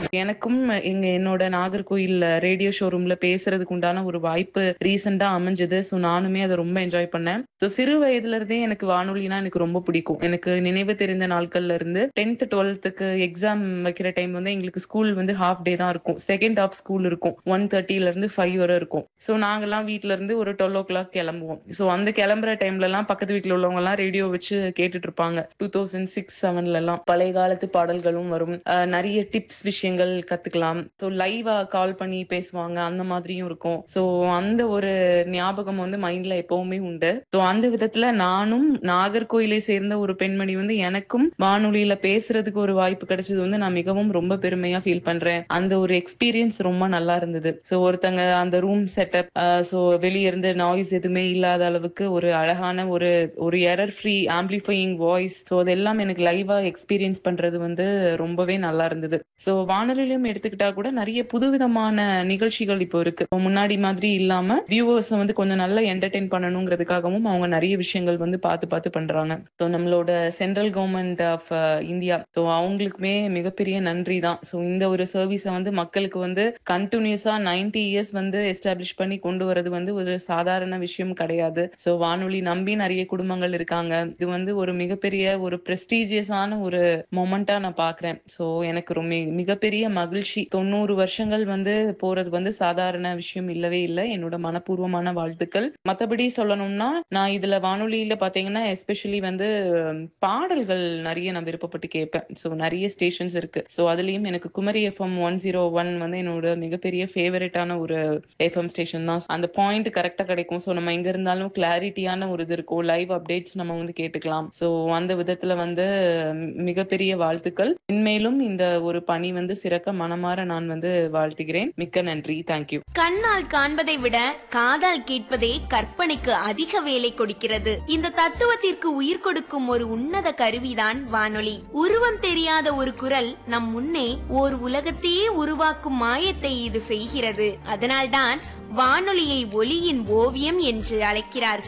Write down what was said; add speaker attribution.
Speaker 1: எனக்கும் எங்க என்னோட நாகர்கோயில் ரேடியோ ஷோரூம்ல பேசுறதுக்கு உண்டான ஒரு வாய்ப்பு ரீசெண்டா அமைஞ்சது ஸோ நானுமே அதை ரொம்ப என்ஜாய் பண்ணேன் ஸோ சிறு வயதுல இருந்தே எனக்கு வானொலினா எனக்கு ரொம்ப பிடிக்கும் எனக்கு நினைவு தெரிந்த நாட்கள்ல இருந்து டென்த் டுவெல்த்துக்கு எக்ஸாம் வைக்கிற டைம் வந்து எங்களுக்கு ஸ்கூல் வந்து ஹாஃப் டே தான் இருக்கும் செகண்ட் ஹாஃப் ஸ்கூல் இருக்கும் ஒன் தேர்ட்டில இருந்து ஃபைவ் வரை இருக்கும் ஸோ நாங்கெல்லாம் வீட்ல இருந்து ஒரு டுவெல் ஓ கிளாக் கிளம்புவோம் ஸோ அந்த கிளம்புற டைம்ல எல்லாம் பக்கத்து வீட்டுல உள்ளவங்க எல்லாம் ரேடியோ வச்சு கேட்டுட்டு இருப்பாங்க டூ தௌசண்ட் சிக்ஸ் செவன்ல எல்லாம் பழைய காலத்து பாடல்களும் வரும் அஹ் நிறைய டிப்ஸ் விஷயங்கள் கத்துக்கலாம் ஸோ லைவா கால் பண்ணி பேசுவாங்க அந்த மாதிரியும் இருக்கும் ஸோ அந்த ஒரு ஞாபகம் வந்து மைண்ட்ல எப்பவுமே உண்டு ஸோ அந்த விதத்துல நானும் நாகர்கோயிலை சேர்ந்த ஒரு பெண்மணி வந்து எனக்கும் வானொலியில பேசுறதுக்கு ஒரு வாய்ப்பு கிடைச்சது வந்து நான் மிகவும் ரொம்ப பெருமையா ஃபீல் பண்றேன் அந்த ஒரு எக்ஸ்பீரியன்ஸ் ரொம்ப நல்லா இருந்தது ஸோ ஒருத்தங்க அந்த ரூம் செட்டப் ஸோ வெளியே இருந்து நாய்ஸ் எதுவுமே இல்லாத அளவுக்கு ஒரு அழகான ஒரு ஒரு error free amplifying voice so அதெல்லாம் எனக்கு லைவா எக்ஸ்பீரியன்ஸ் பண்றது வந்து ரொம்பவே நல்லா இருந்தது ஸோ வானொலியிலும் எடுத்துக்கிட்டா கூட நிறைய புதுவிதமான நிகழ்ச்சிகள் இப்போ இருக்கு இப்போ முன்னாடி மாதிரி இல்லாம வியூவர்ஸை வந்து கொஞ்சம் நல்லா என்டர்டெயின் பண்ணணுங்கிறதுக்காகவும் அவங்க நிறைய விஷயங்கள் வந்து பார்த்து பார்த்து பண்றாங்க ஸோ நம்மளோட central government of India so அவங்களுக்குமே மிகப்பெரிய நன்றி தான் ஸோ இந்த ஒரு சர்வீஸை வந்து மக்களுக்கு வந்து கண்டினியூஸா நைன்டி இயர்ஸ் வந்து எஸ்டாப்ளிஷ் பண்ணி கொண்டு வரது வந்து ஒரு சாதாரண விஷயம் கிடையாது ஸோ வானொலி நம்பி நிறைய குடும்பங்கள் இருக்காங்க இது வந்து ஒரு மிகப்பெரிய ஒரு பிரஸ்டீஜியஸான ஒரு மொமெண்டா நான் பாக்குறேன் ஸோ எனக்கு ரொம்ப மிகப்பெரிய மகிழ்ச்சி தொண்ணூறு வருஷங்கள் வந்து போறது வந்து சாதாரண விஷயம் இல்லவே இல்லை என்னோட மனப்பூர்வமான வாழ்த்துக்கள் மத்தபடி சொல்லணும்னா நான் இதுல வானொலியில பாத்தீங்கன்னா எஸ்பெஷலி வந்து உம், பாடல்கள் நிறைய நான் விருப்பப்பட்டு கேட்பேன் ஸோ நிறைய ஸ்டேஷன்ஸ் இருக்கு ஸோ அதுலயும் எனக்கு Kumari FM one zero one வந்து என்னோட மிகப்பெரிய ஃபேவரட்டான ஒரு எஃப்எம் ஸ்டேஷன் தான் அந்த பாயிண்ட் கரெக்டா கிடைக்கும் ஸோ நம்ம எங்க இருந்தாலும் கிளாரிட்டியான ஒரு இது இருக்கும் லைவ் அப்டேட்ஸ் நம்ம வந்து கேட்டுக்கலாம் ஸோ அந்த விதத்துல வந்து ம், மிகப்பெரிய வாழ்த்துக்கள் இன்மேலும் இந்த ஒரு பணி வந்து சிறக்க மனமாற நான் வந்து வாழ்த்துகிறேன் மிக்க நன்றி தேங்க்யூ
Speaker 2: கண்ணால் காண்பதை விட காதால் கேட்பதே கற்பனைக்கு அதிக வேலை கொடுக்கிறது இந்த தத்துவத்திற்கு உயிர் கொடுக்கும் ஒரு உன்னத கருவிதான் வானொலி உருவம் தெரியாத ஒரு குரல் நம் முன்னே ஓர் உலகத்தையே உருவாக்கும் மாயத்தை இது செய்கிறது அதனால்தான் வானொலியை ஒளியின் ஓவியம் என்று அழைக்கிறார்கள்